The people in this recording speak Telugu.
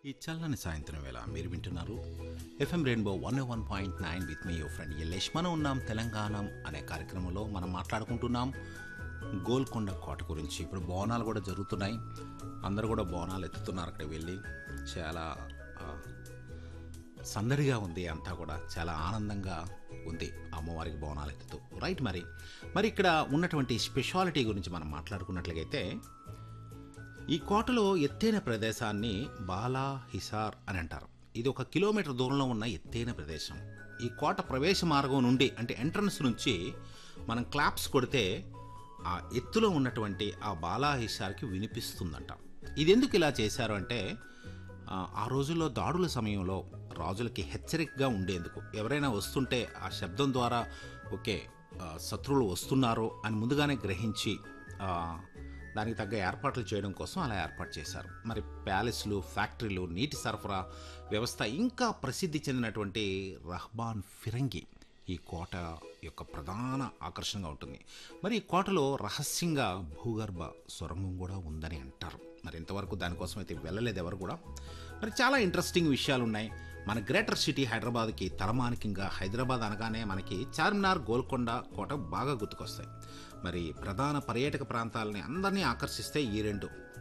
ఈ చల్లని సాయంత్రం వేళ మీరు వింటున్నారు FM rainbow one one point nine with me your friend Ellesh మనం ఉన్నాం తెలంగాణ అనే కార్యక్రమంలో మనం మాట్లాడుకుంటున్నాం గోల్కొండ కోట గురించి ఇప్పుడు బోనాలు కూడా జరుగుతున్నాయి అందరూ కూడా బోనాలు ఎత్తుతున్నారు అక్కడికి వెళ్ళి చాలా ఆ, సందడిగా ఉంది అంతా కూడా చాలా ఆనందంగా ఉంది అమ్మవారికి బోనాలు ఎత్తుతూ రైట్ మరి మరి ఇక్కడ ఉన్నటువంటి స్పెషాలిటీ గురించి మనం మాట్లాడుకున్నట్లయితే ఈ కోటలో ఎత్తైన ప్రదేశాన్ని బాలా హిసార్ అని అంటారు ఇది ఒక కిలోమీటర్ దూరంలో ఉన్న ఎత్తైన ప్రదేశం ఈ కోట ప్రవేశ మార్గం నుండి అంటే ఎంట్రన్స్ నుంచి మనం క్లాప్స్ కొడితే ఆ ఎత్తులో ఉన్నటువంటి ఆ బాలా హిసార్కి వినిపిస్తుందంట ఇది ఎందుకు ఇలా చేశారు అంటే ఆ, ఆ రోజుల్లో దాడుల సమయంలో రాజులకి హెచ్చరికగా ఉండేందుకు ఎవరైనా వస్తుంటే ఆ శబ్దం ద్వారా ఓకే ఆ, శత్రువులు వస్తున్నారు అని ముందుగానే గ్రహించి ఆ, దానికి తగ్గ ఏర్పాట్లు చేయడం కోసం అలా ఏర్పాటు చేశారు మరి ప్యాలెస్లు ఫ్యాక్టరీలు నీటి సరఫరా వ్యవస్థ ఇంకా ప్రసిద్ధి చెందినటువంటి రహ్బాన్ ఫిరంగి ఈ కోట యొక్క ప్రధాన ఆకర్షణగా ఉంటుంది మరి ఈ కోటలో రహస్యంగా భూగర్భ సొరంగం కూడా ఉందని అంటారు మరి ఇంతవరకు దానికోసం అయితే వెళ్ళలేదు ఎవరు కూడా మరి చాలా ఇంట్రెస్టింగ్ విషయాలు ఉన్నాయి మన గ్రేటర్ సిటీ హైదరాబాద్కి తలమానికంగా హైదరాబాద్ అనగానే మనకి చార్మినార్ గోల్కొండ కోట బాగా గుర్తుకొస్తాయి మరి ప్రధాన పర్యాటక ప్రాంతాలని అందరినీ ఆకర్షిస్తే ఈ రెండు